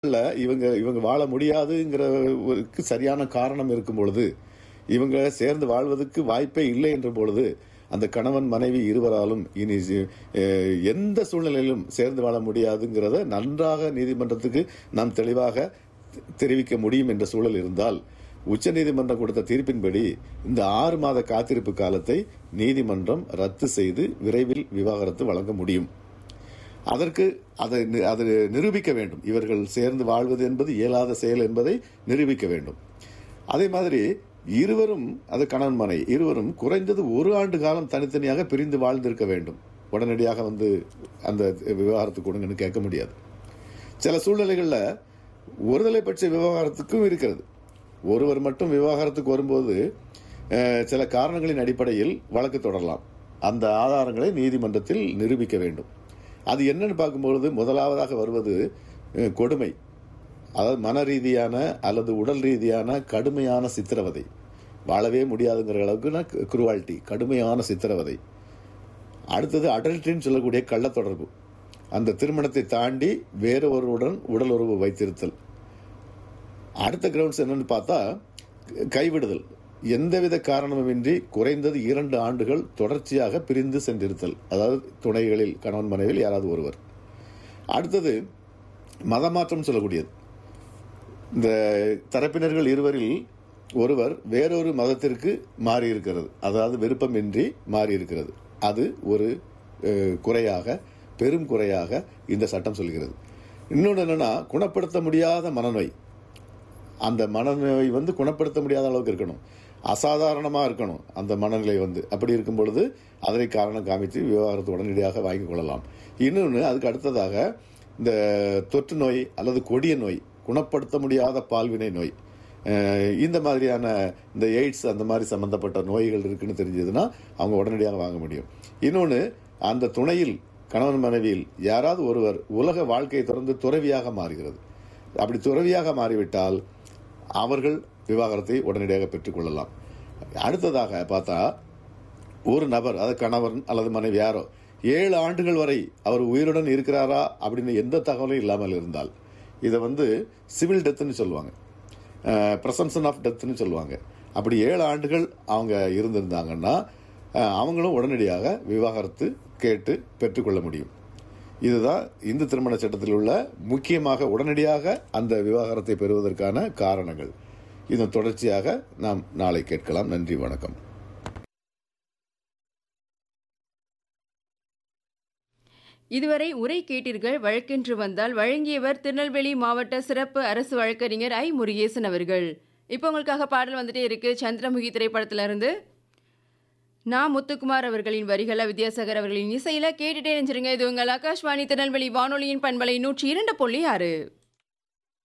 இல்ல இவங்க இவங்க வாழ முடியாதுங்கிறதுக்கு சரியான காரணம் இருக்கும் பொழுது இவங்க சேர்ந்து வாழ்வதற்கு வாய்ப்பே இல்லை என்ற பொழுது அந்த கணவன் மனைவி இருவராலும் இனி அஹ், எந்த சூழ்நிலையிலும் சேர்ந்து வாழ முடியாதுங்கிறத நன்றாக நீதிமன்றத்துக்கு நாம் தெளிவாக தெ- தெரிவிக்க முடியும் என்ற சூழல் இருந்தால் உச்சநீதிமன்றம் கொடுத்த தீர்ப்பின்படி இந்த ஆறு மாத காத்திருப்பு காலத்தை நீதிமன்றம் ரத்து செய்து விரைவில் விவாகரத்து வழங்க முடியும் அதற்கு அதை நி- அதை நிரூபிக்க வேண்டும் இவர்கள் சேர்ந்து வாழ்வது என்பது இயலாத செயல் என்பதை நிரூபிக்க வேண்டும் அதே மாதிரி இருவரும் அது கணவன் மனை இருவரும் குறைந்தது ஒரு ஆண்டு காலம் தனித்தனியாக பிரிந்து வாழ்ந்திருக்க வேண்டும் உடனடியாக வந்து அந்த விவாகரத்து கொடுங்கன்னு கேட்க முடியாது சில சூழ்நிலைகளில் ஒருதலை பட்ச விவகாரத்துக்கும் இருக்கிறது ஒருவர் மட்டும் விவாகரத்துக்கு வரும்போது அஹ், சில காரணங்களின் அடிப்படையில் வழக்கு தொடரலாம் அந்த ஆதாரங்களை நீதிமன்றத்தில் நிரூபிக்க வேண்டும் அது என்னன்னு பார்க்கும்பொழுது முதலாவதாக வருவது அஹ், கொடுமை அதாவது மன ரீதியான அல்லது உடல் ரீதியான கடுமையான சித்திரவதை வாழவே முடியாதுங்கிற அளவுக்கு குருவாலிட்டி கடுமையான சித்திரவதை அடுத்தது அடல்ட்ரின்னு சொல்லக்கூடிய கள்ள தொடர்பு அந்த திருமணத்தை தாண்டி வேற ஒருவருடன் உடல் உறவு வைத்திருத்தல் அடுத்த கிரவுண்ட்ஸ் என்னன்னு பார்த்தா கைவிடுதல் எந்தவித காரணமுமின்றி குறைந்தது இரண்டு ஆண்டுகள் தொடர்ச்சியாக பிரிந்து சென்றிருத்தல் அதாவது துணைகளில் கணவன் மனைவியில் யாராவது ஒருவர் அடுத்தது மதமாற்றம் சொல்லக்கூடியது இந்த தரப்பினர்கள் இருவரில் ஒருவர் வேறொரு மதத்திற்கு மாறி இருக்கிறது அதாவது விருப்பமின்றி மாறி இருக்கிறது அது ஒரு அஹ், குறையாக பெரும் குறையாக இந்த சட்டம் சொல்கிறது இன்னொன்று என்னன்னா குணப்படுத்த முடியாத மனநோய் அந்த மனநோய் வந்து குணப்படுத்த முடியாத அளவுக்கு இருக்கணும் அசாதாரணமாக இருக்கணும் அந்த மனநிலை வந்து அப்படி இருக்கும் பொழுது அதனை காரணம் காமித்து விவாகரத்து உடனடியாக வாங்கிக் கொள்ளலாம் இன்னொன்று அதுக்கு அடுத்ததாக இந்த தொற்று நோய் அல்லது கொடிய நோய் குணப்படுத்த முடியாத பால்வினை நோய் அஹ் இந்த மாதிரியான இந்த எய்ட்ஸ் அந்த மாதிரி சம்பந்தப்பட்ட நோய்கள் இருக்குன்னு தெரிஞ்சதுன்னா அவங்க உடனடியாக வாங்க முடியும் இன்னொன்று அந்த துணையில் கணவன் மனைவியில் யாராவது ஒருவர் உலக வாழ்க்கையை தொடர்ந்து துறவியாக மாறுகிறது அப்படி துறவியாக மாறிவிட்டால் அவர்கள் விவாகரத்தை உடனடியாக பெற்றுக்கொள்ளலாம் அடுத்ததாக பார்த்தா ஒரு நபர் அதாவது கணவன் அல்லது மனைவி யாரோ ஏழு ஆண்டுகள் வரை அவர் உயிருடன் இருக்கிறாரா அப்படின்னு எந்த தகவலும் இல்லாமல் இருந்தால் இதை வந்து சிவில் டெத்துன்னு சொல்லுவாங்க ப்ரசம்சன் ஆஃப் டெத்துன்னு சொல்லுவாங்க அப்படி ஏழு ஆண்டுகள் அவங்க இருந்திருந்தாங்கன்னா அஹ், அவங்களும் உடனடியாக விவாகரத்து கேட்டு பெற்றுக்கொள்ள முடியும் இதுதான் இந்து திருமண சட்டத்தில் உள்ள முக்கியமாக உடனடியாக அந்த விவாகரத்தை பெறுவதற்கான காரணங்கள் இதன் தொடர்ச்சியாக நாம் நாளை கேட்கலாம் நன்றி வணக்கம் இதுவரை உரை கேட்டீர்கள் வழக்கென்று வந்தால் வழங்கியவர் திருநெல்வேலி மாவட்ட சிறப்பு அரசு வழக்கறிஞர் ஐ முருகேசன் அவர்கள் இப்போ உங்களுக்காக பாடல் வந்துட்டே இருக்கு சந்திரமுகி திரைப்படத்துல இருந்து நான் முத்துக்குமார் அவர்களின் வரிகள வித்யாசாகர் அவர்களின் இசையில கேட்டுட்டே நினைச்சிருங்க இது உங்கள் ஆகாஷ்வாணி திருநெல்வேலி வானொலியின் பண்பலை நூற்றி இரண்டு புள்ளி ஆறு